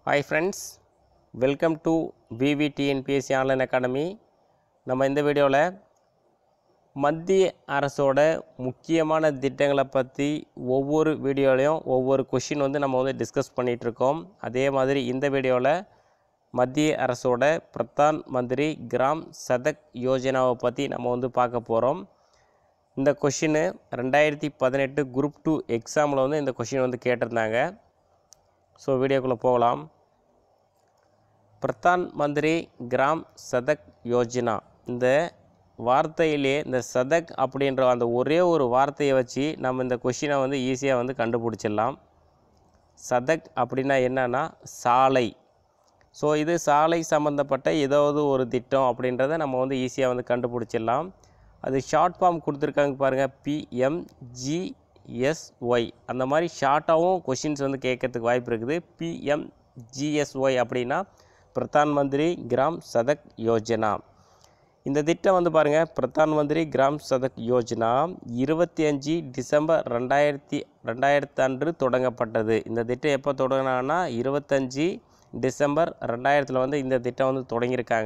hi friends welcome to VVTNPSC online academy நம்ம இந்த வீடியோவில் மத்திய அரசோட முக்கியமான திட்டங்களை பற்றி ஒவ்வொரு வீடியோலையும் ஒவ்வொரு கொஷின் வந்து நம்ம வந்து டிஸ்கஸ் பண்ணிகிட்ருக்கோம் அதே மாதிரி இந்த வீடியோவில் மத்திய அரசோட பிரதான் மந்திரி கிராம் சதக் யோஜனாவை பற்றி நம்ம வந்து பார்க்க போகிறோம் இந்த கொஷின் ரெண்டாயிரத்தி பதினெட்டு குரூப் டூ எக்ஸாமில் வந்து இந்த கொஷின் வந்து கேட்டிருந்தாங்க ஸோ வீடியோக்குள்ளே போகலாம் பிரதான் மந்திரி கிராம் சதக் யோஜனா இந்த வார்த்தையிலே இந்த சதக் அப்படின்ற அந்த ஒரே ஒரு வார்த்தையை வச்சு நம்ம இந்த கொஷினை வந்து ஈஸியாக வந்து கண்டுபிடிச்சிடலாம் சதக் அப்படின்னா என்னன்னா சாலை ஸோ இது சாலை சம்மந்தப்பட்ட ஏதாவது ஒரு திட்டம் அப்படின்றத நம்ம வந்து ஈஸியாக வந்து கண்டுபிடிச்சிடலாம் அது ஷார்ட் ஃபார்ம் கொடுத்துருக்காங்க பாருங்கள் பிஎம்ஜிஎஸ்ஒய் அந்த மாதிரி ஷார்ட்டாகவும் கொஷின்ஸ் வந்து கேட்கறதுக்கு வாய்ப்பு இருக்குது பிஎம்ஜிஎஸ்ஒய் அப்படின்னா பிரதான் மந்திரி கிராம் சதக் யோஜனா இந்த திட்டம் வந்து பாருங்கள் பிரதான் மந்திரி கிராம் சதக் யோஜனா இருபத்தி அஞ்சு டிசம்பர் ரெண்டாயிரத்தி ரெண்டாயிரத்து அன்று தொடங்கப்பட்டது இந்த திட்டம் எப்போ தொடங்கினாங்கன்னா இருபத்தஞ்சி டிசம்பர் ரெண்டாயிரத்தில் வந்து இந்த திட்டம் வந்து தொடங்கியிருக்காங்க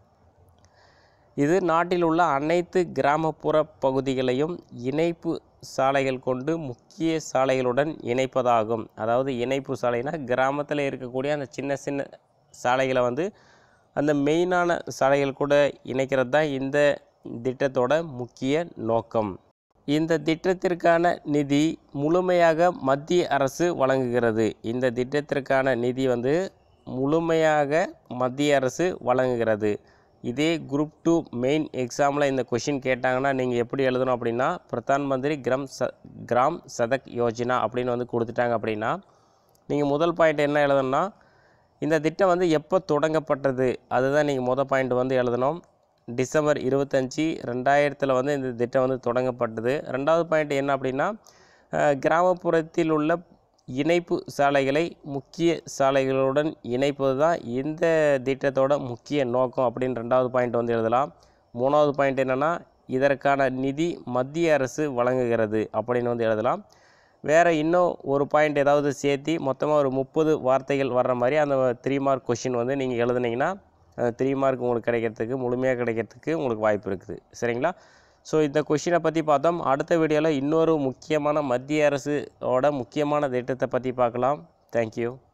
இது நாட்டில் உள்ள அனைத்து கிராமப்புற பகுதிகளையும் இணைப்பு சாலைகள் கொண்டு முக்கிய சாலைகளுடன் இணைப்பதாகும் அதாவது இணைப்பு சாலைனா கிராமத்தில் இருக்கக்கூடிய அந்த சின்ன சின்ன சாலைகளை வந்து அந்த மெயினான சாலைகள் கூட இணைக்கிறது தான் இந்த திட்டத்தோட முக்கிய நோக்கம் இந்த திட்டத்திற்கான நிதி முழுமையாக மத்திய அரசு வழங்குகிறது இந்த திட்டத்திற்கான நிதி வந்து முழுமையாக மத்திய அரசு வழங்குகிறது இதே குரூப் டூ மெயின் எக்ஸாமில் இந்த கொஷின் கேட்டாங்கன்னா நீங்கள் எப்படி எழுதணும் அப்படின்னா பிரதான் மந்திரி கிராம் ச கிராம் சதக் யோஜனா அப்படின்னு வந்து கொடுத்துட்டாங்க அப்படின்னா நீங்கள் முதல் பாயிண்ட் என்ன எழுதணும்னா இந்த திட்டம் வந்து எப்போ தொடங்கப்பட்டது அதுதான் நீங்கள் முதல் பாயிண்ட் வந்து எழுதணும் டிசம்பர் இருபத்தஞ்சி ரெண்டாயிரத்தில் வந்து இந்த திட்டம் வந்து தொடங்கப்பட்டது ரெண்டாவது பாயிண்ட் என்ன அப்படின்னா அஹ், கிராமப்புறத்தில் உள்ள இணைப்பு சாலைகளை முக்கிய சாலைகளுடன் இணைப்பது தான் இந்த திட்டத்தோட முக்கிய நோக்கம் அப்படின்னு ரெண்டாவது பாயிண்ட் வந்து எழுதலாம் மூணாவது பாயிண்ட் என்னென்னா இதற்கான நிதி மத்திய அரசு வழங்குகிறது அப்படின்னு வந்து எழுதலாம் வேறு இன்னும் ஒரு பாயிண்ட் ஏதாவது சேர்த்து மொத்தமாக ஒரு முப்பது வார்த்தைகள் வர்ற மாதிரி அந்த த்ரீ மார்க் கொஷின் வந்து நீங்கள் எழுதுனீங்கன்னா த்ரீ மார்க் உங்களுக்கு கிடைக்கிறதுக்கு முழுமையாக கிடைக்கிறதுக்கு உங்களுக்கு வாய்ப்பு இருக்குது சரிங்களா ஸோ இந்த கொஷினை பற்றி பார்த்தோம் அடுத்த வீடியோவில் இன்னொரு முக்கியமான மத்திய அரசோட முக்கியமான திட்டத்தை பற்றி பார்க்கலாம் தேங்க்யூ